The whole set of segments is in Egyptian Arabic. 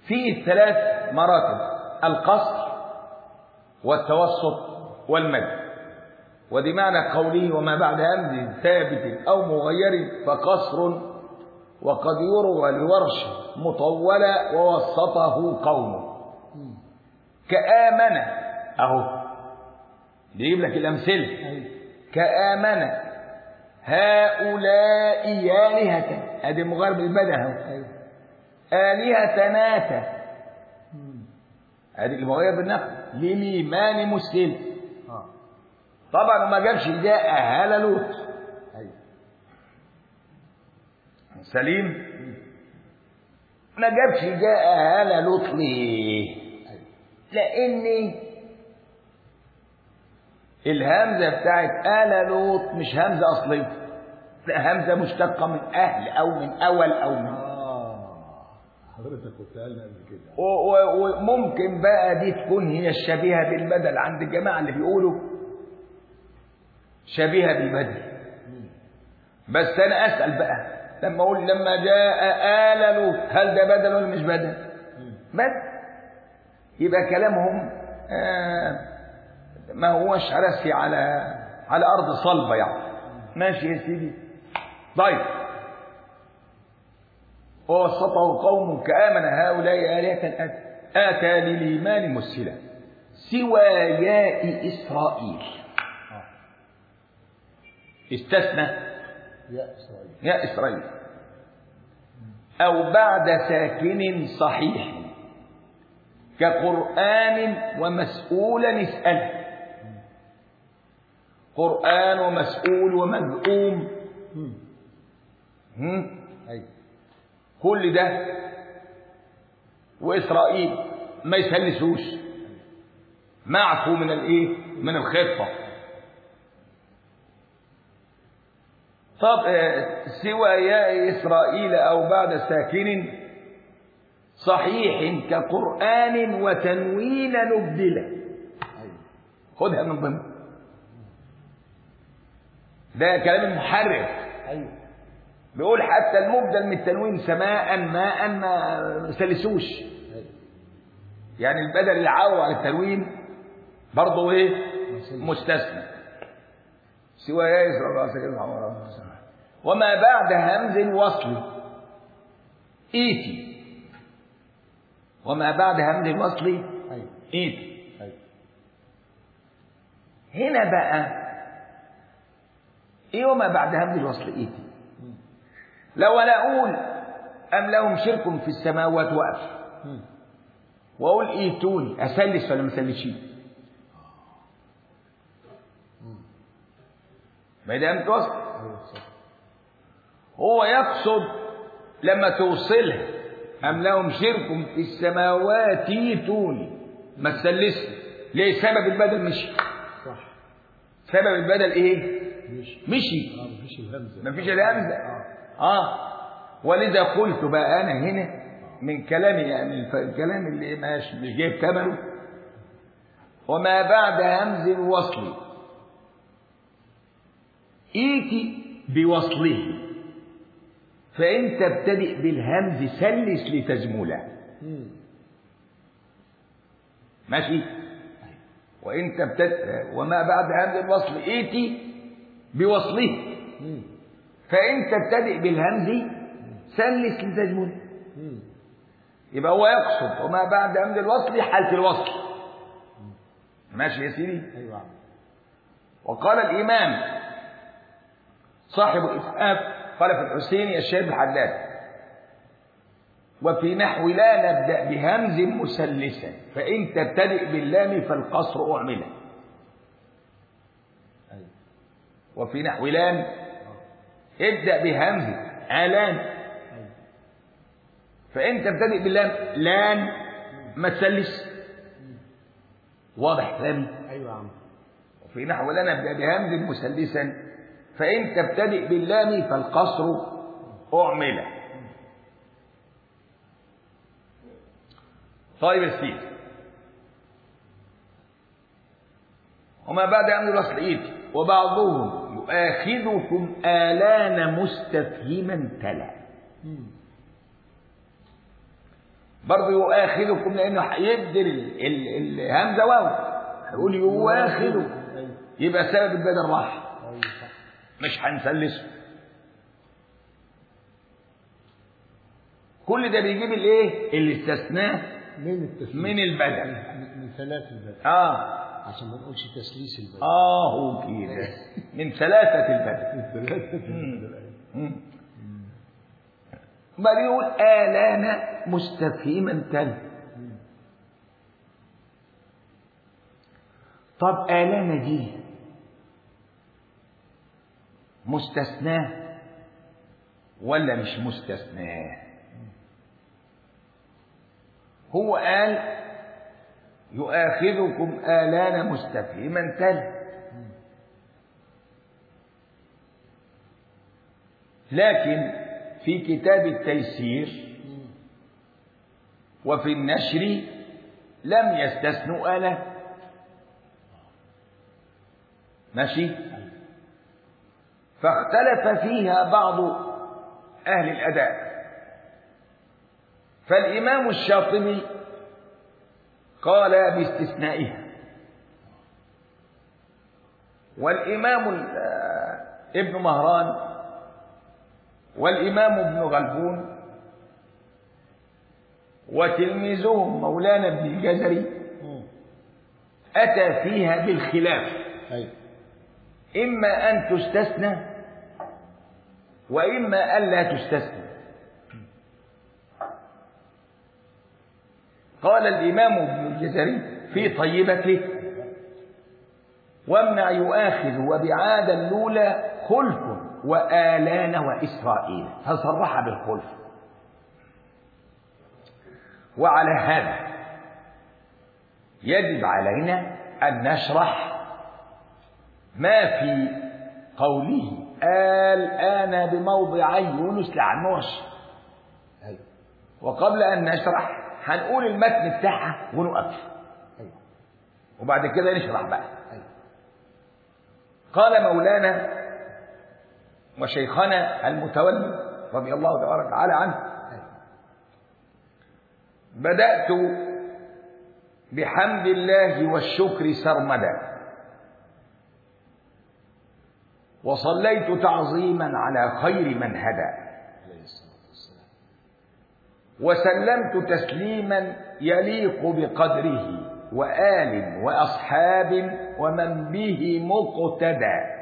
فيه ثلاث مراتب القصر والتوسط والمد ودي معنى قوله وما بعد همز ثابت أو مغير فقصر وقد يروى لورش مطولة ووسطه قوم كآمن أهو بيجيب لك الأمثلة أيوة كآمن هؤلاء آلهة ادي مغير بالبدء اهو أيوة آلهة ناتا مم. ادي المغير بالنقل للإيمان مسلم آه طبعا وما جابش جاء أهل لوط أيوة سليم ما جابش جاء أهل لوط ليه أيوة لأن الهمزة بتاعت آل لوط مش همزة أصلية لا همزة مشتقة من أهل أو من أول أو من آه حضرتك كنت قالنا قبل كده و- و- وممكن بقى دي تكون هي الشبيهة بالبدل عند الجماعة اللي بيقولوا شبيهة بالبدل مم. بس أنا أسأل بقى لما أقول لما جاء آل لوط هل ده بدل ولا مش بدل؟ مم. بدل يبقى كلامهم آه ما هوش راسي على على أرض صلبة يعني ماشي يا سيدي طيب ووسطه قوم كآمن هؤلاء آلهة آت- آتى للإيمان مسلا سوى ياء إسرائيل آه استثنى يا إسرائيل ياء إسرائيل أو بعد ساكن صحيح كقرآن ومسؤولا اسأله قرآن ومسؤول ومذؤوم مم. هم؟ أيوة كل ده وإسرائيل ما يسلسوش معفو من الايه من الخطة طب آه، سوى ياء إسرائيل أو بعد ساكن صحيح كقرآن وتنوين نبدله أيوة خدها من ضمن ده كلام المحرر أيوة بيقول حتى المبدل من التنوين سماء ماء ما سلسوش أيوة يعني البدل اللي عاوه على التنوين برضه ايه مسلم. مستثنى سوى يا إسرائيل وما بعد همز وصل ايتي وما بعد همز الوصل أيوة ايتي أيوة هنا بقى ايه وما بعد همز الوصل ايتي مم. لو انا اقول ام لهم شرك في السماوات واقف مم. واقول ايتوني اسلس ولا ما اسلسش مم. ما ده همز وصل أيوة صح هو يقصد لما توصلها ام لهم شرك في السماوات ايتوني ما تسلسش ليه سبب البدل مشي صح سبب البدل ايه مش مشي اه مفيش الهمزة مفيش الهمزة اه اه ولذا قلت بقى انا هنا من كلامي يعني الف- الكلام اللي مش مش جايب ثمنه وما بعد همز الوصل ايتي بوصله فان تبتدئ بالهمز سلس لتجمله مم. ماشي وان تبتدئ وما بعد همز الوصل ايتي بوصله مم. فان تبتدئ بالهمز سلس لتجمله مم. يبقى هو يقصد وما بعد همز الوصل حالة الوصل ماشي يا سيدي أيوة عم. وقال الإمام صاحب الإسعاف قال في الحسيني الشيخ الحداد وفي نحو لا نبدأ بهمز مسلسا فإن تبتدئ باللام فالقصر أعمله أيوة وفي نحو لام ابدأ بهمز علان أيوة فإن تبتدئ باللام لان ما تسلس واضح كلامي أيوة يا عم وفي نحو لا نبدأ بهمز مسلسا فإن تبتدئ باللام فالقصر أعمل طيب يا سيدي وما بعد همز الوصل إيتي وبعضهم يؤاخذكم آلان مستفهما تلا مم. برضه يؤاخذكم لانه هيبدل ال- ال- الهمزه واو هيقول يؤاخذكم ايوه يبقى سبب البدل راح ايوه صح مش هنسلسه كل ده بيجيب الايه اللي استثناه من التسليس من البدل من من ثلاث البدل اه عشان ما نقولش تسليس البدل اه هو كده من ثلاثه البدل من ثلاثة البدل أيوة. مم. بل يقول آلان مستفهما تل طب آلان دي مستثناه ولا مش مستثناه هو قال يؤاخذكم آلان مستفهما تل لكن في كتاب التيسير وفي النشر لم يستثنوا آلة ماشي فاختلف فيها بعض أهل الأداء فالإمام الشاطبي قال باستثنائها والإمام ال- آه، ابن مهران والإمام ابن غلبون وتلميذهم مولانا ابن الجزري مم. أتى فيها بالخلاف ايوه إما أن تستثنى وإما ألا تستثنى قال الإمام ابن الجزري في طيبته وامنع يؤاخذ وبعاد الأولى خلف وآلان وإسرائيل فصرح بالخلف وعلى هذا يجب علينا أن نشرح ما في قوله الآن بموضعي يونس لعنوش ايوه وقبل أن نشرح هنقول المتن بتاعها ونقف ايوه وبعد كده نشرح بقى ايوه قال مولانا وشيخنا المتولي رضي الله تبارك وتعالى عنه ايوه بدأت بحمد الله والشكر سرمدا وصليت تعظيما على خير من هدى عليه الصلاه والسلام وسلمت تسليما يليق بقدره وآل وأصحاب ومن به مقتدى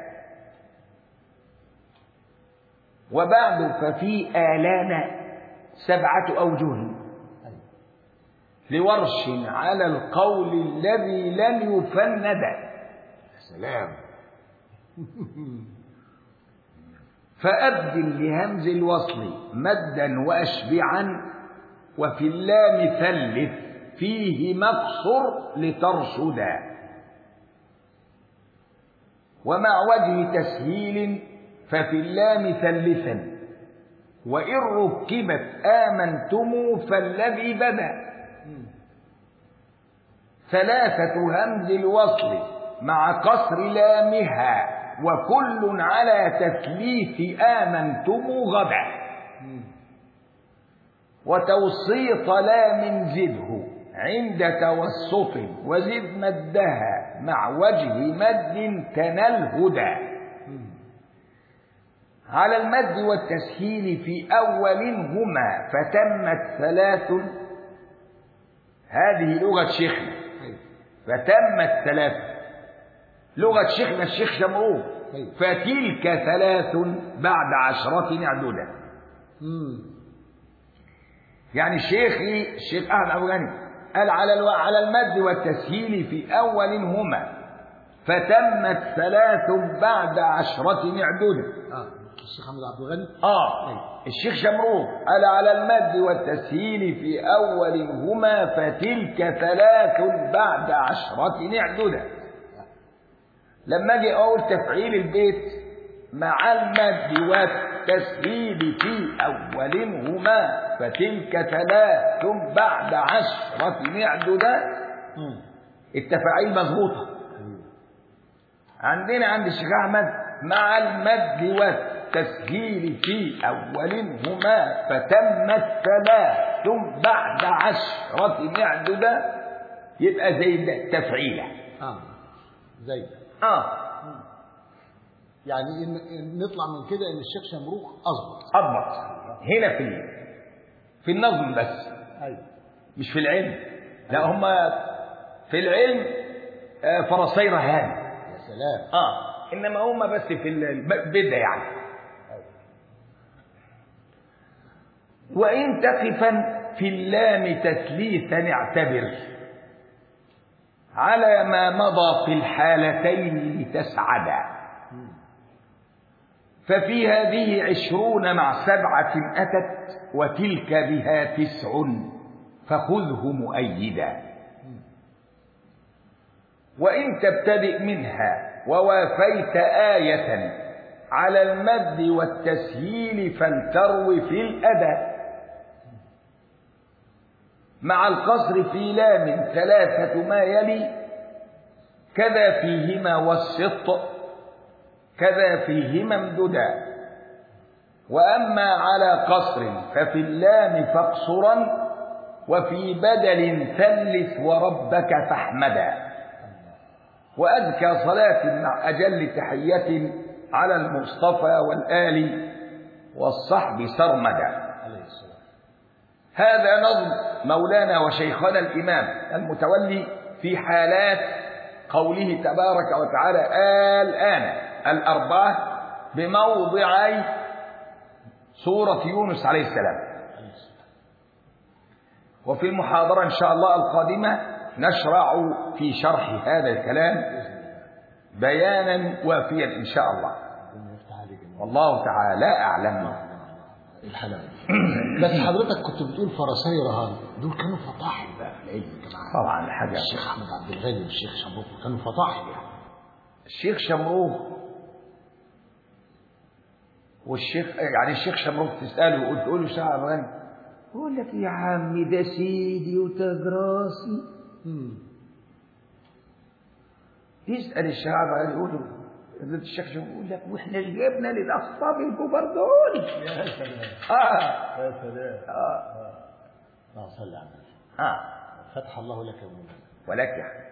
وبعد ففي آلان سبعة أوجه ايوه لورش على القول الذي لن يفند يا سلام فأبدل لهمز الوصل مدا وأشبعا وفي اللام ثلث فيه مقصر لترشدا ومع وجه تسهيل ففي اللام ثلثا وإن ركبت آمنتم فالذي بدا ثلاثة همز الوصل مع قصر لامها وكل على تثليث آمنتم غدا وتوسيط لام زده عند توسط وزد مدها مع وجه مد تنال هدى على المد والتسهيل في أولهما فتمت ثلاث هذه لغة شيخنا ايوه فتمت ثلاث لغة شيخنا الشيخ شمروخ أيوة. فتلك ثلاث بعد عشرة معدودة امم يعني شيخي الشيخ أحمد أبو غني قال على الو... على المد والتسهيل في أولهما فتمت ثلاث بعد عشرة معدودة اه الشيخ محمد عبد الغني آه أيوة. الشيخ شمروخ قال على المد والتسهيل في أولهما فتلك ثلاث بعد عشرة معدودة لما أجي أقول تفعيل البيت مع المد والتسهيل في أولهما فتلك ثلاث بعد عشرة معدودة امم التفاعيل مظبوطة ايوه عندنا عند الشيخ أحمد مع المد والتسهيل في أولهما فتمت ثلاث ثلاث بعد عشرة معدودة يبقى زي ده تفعيلة اه زي اه يعني إن إن نطلع من كده ان الشيخ شمروخ اظبط أضبط هنا في في النظم بس ايوه مش في العلم لا هم في العلم آه، فرسي رهان يا سلام اه انما هم بس في البدع يعني وان تقفا في اللام تثليثا اعتبر على ما مضى في الحالتين لتسعدا ففي هذه عشرون مع سبعة أتت وتلك بها تسع فخذه مؤيدا وإن تبتدئ منها ووافيت آية على المد والتسهيل فلتروي في الأداء مع القصر في لام ثلاثة ما يلي كذا فيهما والسط كذا فيهما امددا وأما على قصر ففي اللام فاقصرا وفي بدل ثلث وربك فاحمدا وأزكى صلاة مع أجل تحية على المصطفى والآل والصحب سرمدا عليه السلام هذا نظم مولانا وشيخنا الإمام المتولي في حالات قوله تبارك وتعالى الآن الأربعة بموضعي سورة يونس عليه السلام عليه السلام وفي المحاضرة إن شاء الله القادمة نشرع في شرح هذا الكلام بيانا وافيا إن شاء الله ربنا يفتح عليك يا مولانا. والله تعالى أعلم الحلاوه بس حضرتك كنت بتقول فرسي رهان دول كانوا فطاحل بقى في العلم يا جماعه طبعا حاجة الشيخ احمد عبد الغني والشيخ شمروخ كانوا فطاحل يعني الشيخ شمروخ والشيخ يعني الشيخ شمروخ تسأله وقلت تقول له شعر غني يقول لك يا عمي ده سيدي وتاج راسي يسأل الشعب غني يقول له فضيلة الشيخ شمروخ يقول لك واحنا اللي جبنا للأخطاب الكبار دول يا سلام آه يا سلام آه اه صلي على النبي آه فتح الله لك يا مولانا ولك يا